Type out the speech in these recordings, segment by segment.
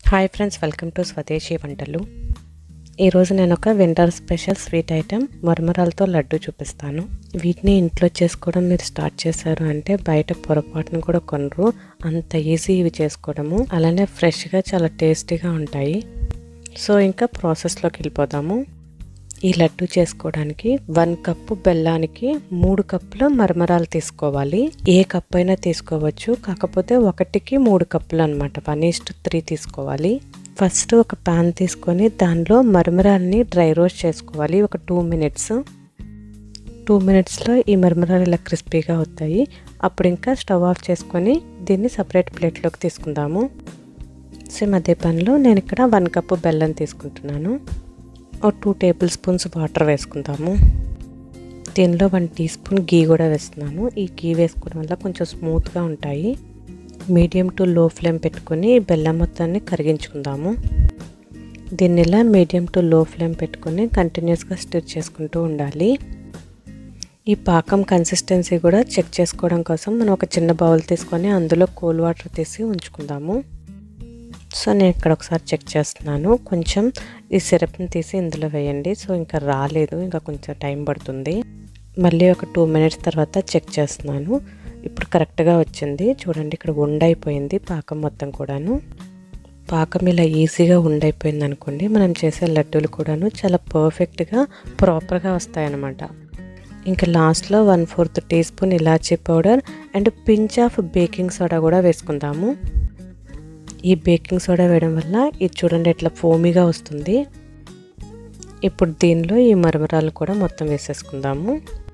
hi friends welcome to స్వదేశీ వంటలు ఈరోజు నేను ఒక వింటర్ స్పెషల్ స్వీట్ ఐటెం మరమరాలతో లడ్డు చూపిస్తాను వీటిని ఇంట్లో చేసుకోవడం మీరు స్టార్ట్ చేశారు అంటే బయట పొరపాటును కూడా కొనరు అంత ఈజీ ఇవి చేసుకోవడము అలానే ఫ్రెష్గా చాలా టేస్టీగా ఉంటాయి సో ఇంకా ప్రాసెస్లోకి వెళ్ళిపోదాము ఈ లడ్డు చేసుకోవడానికి వన్ కప్పు బెల్లానికి మూడు కప్పుల మరమరాలు తీసుకోవాలి ఏ కప్ అయినా తీసుకోవచ్చు కాకపోతే ఒకటికి మూడు కప్పులు అనమాట వన్ ఈస్ట్ త్రీ తీసుకోవాలి ఫస్ట్ ఒక పాన్ తీసుకొని దానిలో మరమరాల్ని డ్రై రోస్ట్ చేసుకోవాలి ఒక టూ మినిట్స్ టూ మినిట్స్లో ఈ మరమరాలు ఇలా క్రిస్పీగా అవుతాయి అప్పుడు ఇంకా స్టవ్ ఆఫ్ చేసుకొని దీన్ని సపరేట్ ప్లేట్లోకి తీసుకుందాము సేమ్ అదే పనిలో నేను ఇక్కడ వన్ కప్పు బెల్లం తీసుకుంటున్నాను ఒక టూ టేబుల్ స్పూన్స్ వాటర్ వేసుకుందాము దీనిలో వన్ టీ స్పూన్ గీ కూడా వేస్తున్నాను ఈ గీ వేసుకోవడం వల్ల కొంచెం స్మూత్గా ఉంటాయి మీడియం టు లో ఫ్లేమ్ పెట్టుకొని బెల్లం మొత్తాన్ని కరిగించుకుందాము దీన్ని ఇలా మీడియం టు లో ఫ్లేమ్ పెట్టుకొని కంటిన్యూస్గా స్టిర్ చేసుకుంటూ ఉండాలి ఈ పాకం కన్సిస్టెన్సీ కూడా చెక్ చేసుకోవడం కోసం మనం ఒక చిన్న బౌల్ తీసుకొని అందులో కూల్ వాటర్ తీసి ఉంచుకుందాము సో నేను ఇక్కడ ఒకసారి చెక్ చేస్తున్నాను కొంచెం ఈ సిరప్ని తీసి ఇందులో వేయండి సో ఇంకా రాలేదు ఇంకా కొంచెం టైం పడుతుంది మళ్ళీ ఒక టూ మినిట్స్ తర్వాత చెక్ చేస్తున్నాను ఇప్పుడు కరెక్ట్గా వచ్చింది చూడండి ఇక్కడ ఉండైపోయింది పాకం మొత్తం కూడాను పాకం ఇలా ఈజీగా ఉండైపోయింది అనుకోండి మనం చేసే లడ్డూలు కూడాను చాలా పర్ఫెక్ట్గా ప్రాపర్గా వస్తాయన్నమాట ఇంకా లాస్ట్లో one fourth teaspoon elaichi powder and pinch of baking soda కూడా వేసుకుందాము ఈ బేకింగ్ సోడా వేయడం వల్ల ఇది చూడండి ఎట్లా ఫోమీగా వస్తుంది ఇప్పుడు దీనిలో ఈ మరమరాలు కూడా మొత్తం వేసేసుకుందాము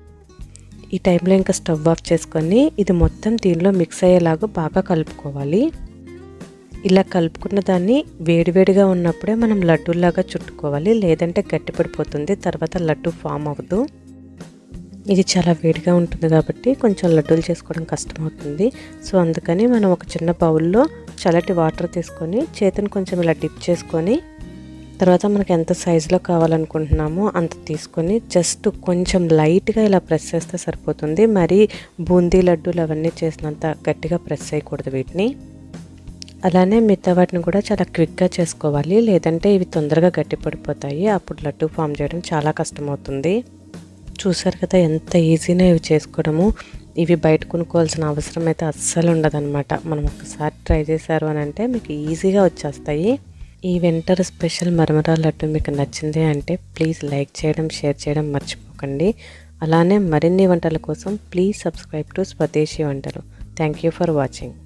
ఈ టైంలో ఇంకా స్టవ్ ఆఫ్ చేసుకొని ఇది మొత్తం దీనిలో మిక్స్ అయ్యేలాగా బాగా కలుపుకోవాలి ఇలా కలుపుకున్న దాన్ని వేడివేడిగా ఉన్నప్పుడే మనం లడ్డూలాగా చుట్టుకోవాలి లేదంటే గట్టిపడిపోతుంది తర్వాత లడ్డు ఫామ్ అవ్వదు ఇది చాలా వేడిగా ఉంటుంది కాబట్టి కొంచెం లడ్డూలు చేసుకోవడం కష్టమవుతుంది సో అందుకని మనం ఒక చిన్న బౌల్లో చల్లటి వాటర్ తీసుకొని చేతిని కొంచెం ఇలా డిప్ చేసుకొని తర్వాత మనకి ఎంత సైజులో కావాలనుకుంటున్నామో అంత తీసుకొని జస్ట్ కొంచెం లైట్గా ఇలా ప్రెస్ చేస్తే సరిపోతుంది మరి బూందీ లడ్డూలు అవన్నీ చేసినంత గట్టిగా ప్రెస్ చేయకూడదు వీటిని అలానే మిగతా వాటిని కూడా చాలా క్విక్గా చేసుకోవాలి లేదంటే ఇవి తొందరగా గట్టి పడిపోతాయి అప్పుడు లడ్డు ఫామ్ చేయడం చాలా కష్టమవుతుంది చూసారు కదా ఎంత ఈజీనే ఇవి చేసుకోవడము ఇవి బయట కొనుక్కోవాల్సిన అవసరం అయితే అస్సలు ఉండదన్నమాట మనం ఒకసారి ట్రై చేశారు అని అంటే మీకు ఈజీగా వచ్చేస్తాయి ఈ వింటర్ స్పెషల్ మరమరా లడ్డు మీకు నచ్చింది అంటే ప్లీజ్ లైక్ చేయడం షేర్ చేయడం మర్చిపోకండి అలానే మరిన్ని వంటల కోసం ప్లీజ్ సబ్స్క్రైబ్ టు స్వదేశీ వంటలు థ్యాంక్ యూ ఫర్ వాచింగ్